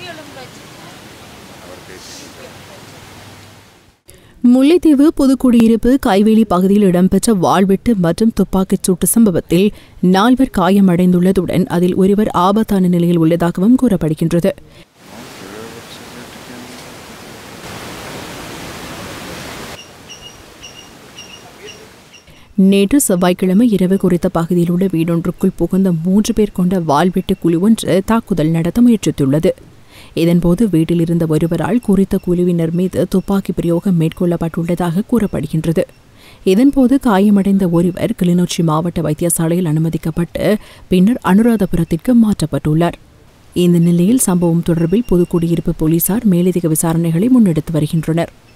முல்லைத்தீவு புதுக்குடியிருப்பு கைவேலி பகுதியில் இடம்பெற்ற வாழ்வெட்டு மற்றும் துப்பாக்கிச் சூட்டு சம்பவத்தில் நால்வர் காயமடைந்துள்ளதுடன் அதில் ஒருவர் ஆபத்தான நிலையில் உள்ளதாகவும் கூறப்படுகின்றது நேற்று செவ்வாய்க்கிழமை இரவு குறித்த பகுதியில் உள்ள வீடொன்றுக்குள் புகுந்த மூன்று பேர் கொண்ட வாள்வெட்டு குழு ஒன்று தாக்குதல் நடத்த முயற்சித்துள்ளது இதன்போது வீட்டில் இருந்த ஒருவரால் குறித்த குழுவினர் மீது துப்பாக்கி பிரயோகம் மேற்கொள்ளப்பட்டுள்ளதாக கூறப்படுகின்றது இதன்போது காயமடைந்த ஒருவர் கிளிநொச்சி மாவட்ட வைத்தியசாலையில் அனுமதிக்கப்பட்டு பின்னர் அனுராதபுரத்திற்கு மாற்றப்பட்டுள்ளார் இந்த நிலையில் சம்பவம் தொடர்பில் புதுக்குடியிருப்பு போலீசார் மேலதிக விசாரணைகளை முன்னெடுத்து வருகின்றனர்